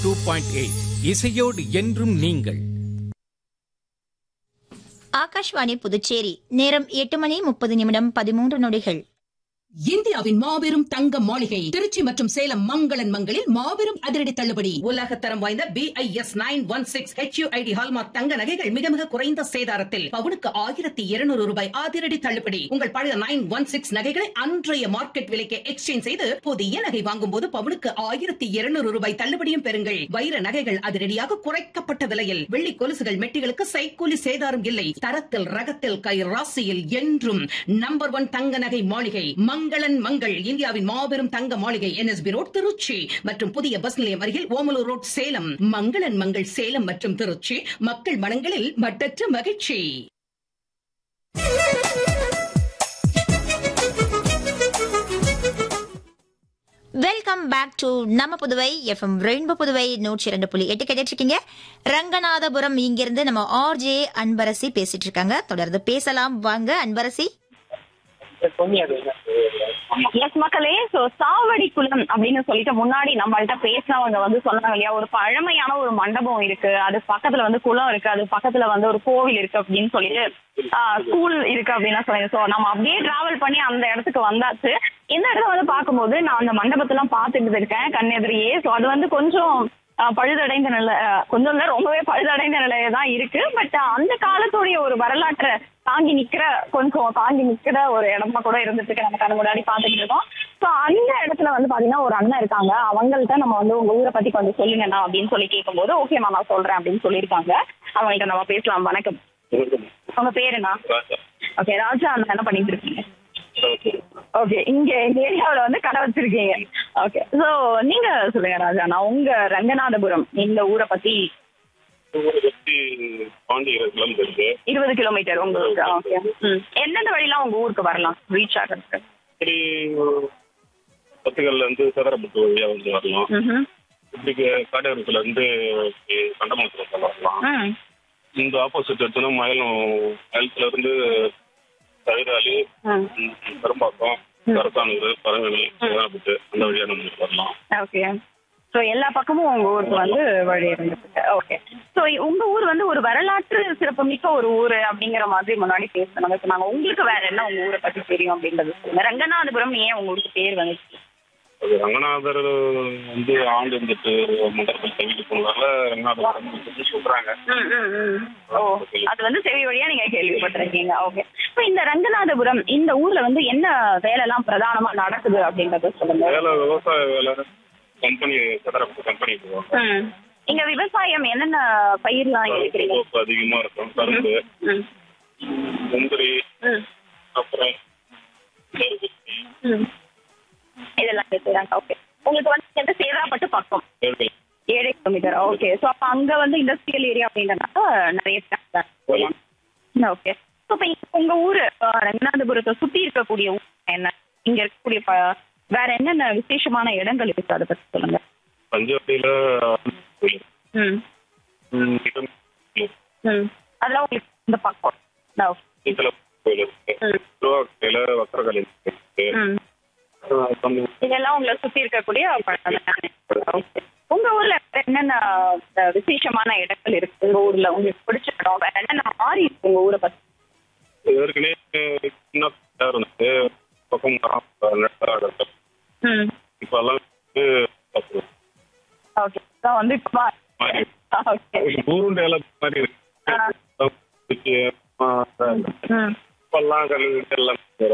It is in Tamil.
டூ பாயிண்ட் எயிட் இசையோடு என்றும் நீங்கள் ஆகாஷ்வாணி புதுச்சேரி நேரம் எட்டு மணி முப்பது நிமிடம் பதிமூன்று நொடிகள் இந்தியாவின் மாபெரும் தங்க மாளிகை திருச்சி மற்றும் சேலம் மங்களன் மங்களில் மாபெரும் அதிரடி தள்ளுபடி உலக தரம் வாய்ந்த B I S nine one six HUID hallmark தங்க நகைகள் மிக மிக குறைந்த சேதாரத்தில் பவுனுக்கு ஆயிரத்தி இருநூறு ரூபாய் அதிரடி தள்ளுபடி உங்கள் பழைய நைன் ஒன் சிக்ஸ் நகைகளை அன்றைய மார்க்கெட் விலைக்கு எக்ஸ்சேஞ்ச் செய்து புதிய நகை வாங்கும் போது பவுனுக்கு ஆயிரத்தி இருநூறு ரூபாய் தள்ளுபடியும் பெறுங்கள் வைர நகைகள் அதிரடியாக குறைக்கப்பட்ட விலையில் வெள்ளி கொலுசுகள் மெட்டிகளுக்கு சைக்கூலி சேதாரம் இல்லை தரத்தில் ரகத்தில் கை ராசியில் என்றும் நம்பர் ஒன் தங்க நகை மாளிகை மங்களன் மங்கள் இந்தியாவின் மாபெரும் தங்க மாளிகை என்எஸ்பி ரோட் திருச்சி மற்றும் புதிய பஸ் நிலையம் அருகில் ஓமலூர் ரோட் சேலம் மங்களன் மங்கள் சேலம் மற்றும் திருச்சி மக்கள் மனங்களில் மட்டற்ற மகிழ்ச்சி வெல்கம் பேக் டு நம்ம புதுவை எஃப்எம் ரெயின்போ புதுவை நூற்றி இரண்டு புள்ளி எட்டு கேட்டுட்டு இருக்கீங்க ரங்கநாதபுரம் இங்கிருந்து நம்ம ஆர்ஜே அன்பரசி பேசிட்டு இருக்காங்க தொடர்ந்து பேசலாம் வாங்க அன்பரசி எஸ் மக்களே சோ சாவடி குளம் அப்படின்னு சொல்லிட்டு முன்னாடி நம்மள்ட்ட பேசினவங்க வந்து சொன்னாங்க இல்லையா ஒரு பழமையான ஒரு மண்டபம் இருக்கு அது பக்கத்துல வந்து குளம் இருக்கு அது பக்கத்துல வந்து ஒரு கோவில் இருக்கு அப்படின்னு சொல்லிட்டு ஸ்கூல் இருக்கு அப்படின்னு சொன்னீங்க சோ நம்ம அப்படியே டிராவல் பண்ணி அந்த இடத்துக்கு வந்தாச்சு இந்த இடத்த வந்து பார்க்கும்போது நான் அந்த மண்டபத்தெல்லாம் பார்த்துட்டு இருக்கேன் கண்ணெதிரியே சோ அது வந்து கொஞ்சம் ஆஹ், பழுதடைந்த நிலை ஆஹ், கொஞ்சம் இல்ல ரொம்பவே பழுதடைந்த நிலையில தான் இருக்கு பட் அந்த காலத்துடைய ஒரு வரலாற்றை தாங்கி நிக்கிற கொஞ்சம் தாங்கி நிக்கிற ஒரு இடமா கூட இருந்துட்டு இருக்கு நம்ம கண்ணு முன்னாடி பாத்துக்கிட்டு இருக்கோம் சோ அந்த இடத்துல வந்து பாத்தீங்கன்னா ஒரு அண்ணன் இருக்காங்க அவங்கள்ட்ட நம்ம வந்து உங்க ஊரை பத்தி கொஞ்சம் சொல்லுங்கண்ணா அப்படின்னு சொல்லி கேட்கும்போது ஓகேம்மா நான் சொல்றேன் அப்படின்னு சொல்லியிருக்காங்க அவங்கள்ட்ட நம்ம பேசலாம் வணக்கம் உங்க பேருண்ணா ஓகே ராஜா அண்ணா என்ன பண்ணிட்டு இருக்கீங்க ஓகே இங்க இந்த ஏரியாவுல வந்து கடை வச்சிருக்கீங்க ஓகே சோ நீங்க சொல்லுங்க ராஜா நான் உங்க ரங்கநாதபுரம் இந்த ஊரை பத்தி ஊரை பத்தி பாண்டியர் கிளம்பு இருக்கு இருபது கிலோமீட்டர் உங்களுக்கு ஓகே ம் எந்தெந்த வழிலாம் உங்க ஊருக்கு வரலாம் ரீச் ஆகிறதுக்கு இப்படி பத்துகள்ல இருந்து சேதரப்பட்டு வழியா வந்து வரலாம் ம்ஹும். இப்படி காட்டகரத்துல இருந்து கண்டமங்கலத்துல வரலாம் ம் இந்த ஆப்போசிட் எடுத்தோம்னா மயிலம் மயிலத்துல இருந்து தவிராளி ம் பெரும்பாக்கம் கரத்தானூர் பரங்கனி சேதரப்பட்டு அந்த வழியா நம்ம வரலாம் ஓகே ஸோ எல்லா பக்கமும் உங்க ஊருக்கு வந்து வழி இருந்துருக்கு ஓகே ஸோ உங்க ஊர் வந்து ஒரு வரலாற்று சிறப்புமிக்க ஒரு ஊர் அப்படிங்கிற மாதிரி முன்னாடி பேசுனாங்க சொன்னாங்க உங்களுக்கு வேற என்ன உங்க ஊரை பத்தி தெரியும் அப்படின்றது சொல்லுங்க ரங்கநாதபுரம் ஏன் உங்க ஊருக்கு பேர் வந்துச்சு அது ரங்கநாதர் வந்து ஆண்டு இருந்துட்டு மண்டபத்தில் தங்கிட்டு போனதால ரங்கநாதர் வந்து சொல்றாங்க ம், ம், ம். ஓ அது வந்து செவி வழியா நீங்க கேள்விப்பட்டிருக்கீங்க ஓகே இப்போ இந்த ரங்கநாதபுரம் இந்த ஊர்ல வந்து என்ன வேலை எல்லாம் பிரதானமா நடக்குது அப்படின்றத சொல்லுங்க வேலை விவசாய வேலை கம்பெனி சேதரப்பட்டு கம்பெனி போவாங்க ம். இங்க விவசாயம் என்னென்ன பயிர்லாம் இருக்கிறீங்க தோப்பு அதிகமா இருக்கும் கரும்பு ம் முந்திரி ம் அப்புறம் நெருக்குத்தி, ம். இதெல்லாம் செய்றாங்க ஓகே உங்களுக்கு வந்து எந்த சேதாப்பட்டு பக்கம் நெருக்கல். ஏழு கிலோமீட்டர் ஓகே ஸோ அப்போ அங்க வந்து இண்டஸ்ட்ரியல் ஏரியா அப்படின்றனால நிறைய ஓகே ஸோ இப்போ உங்க ஊரு அஹ், ரங்கநாதபுரத்தை சுத்தி இருக்கக்கூடிய ஊர் என்ன இங்க இருக்கக்கூடிய ப- வேற என்னென்ன விசேஷமான இடங்கள் இருக்கு அதை பத்தி சொல்லுங்க பஞ்சவட்டியில கோயில். ம் ம், இடம் கோயில். ம் அதெல்லாம் உங்களுக்கு இந்த பக்கம் ஓகே இத்தல கோயில் இருக்கு ம். திருவாக்கையில வக்கரகாளி இருக்கு ம் அஹ் அப்புறம் இதெல்லாம் உங்களை சுத்தி இருக்கக்கூடிய பழக்கம். Okay. உங்க ஊர்ல வேற என்னென்ன அஹ், விசேஷமான இடங்கள் இருக்கு உங்க ஊர்ல உங்களுக்கு பிடிச்ச இடம் வேற என்னென்ன மாறி இருக்கு உங்க ஊரை பத்தி ஏற்கனவே சின்ன பிள்ளையா இருந்தது பக்கம் மரம் நட்டாடு ம் இப்ப எல்லாம் வந்து பக்கம் ஓகே வந்து இப்ப மா- மாறி ஓகே ஊருண்ட எல்லாம் மாதிரி இருக்கு ஆ. இப்ப ம் இப்பெல்லாம் கல்வி எல்லாம்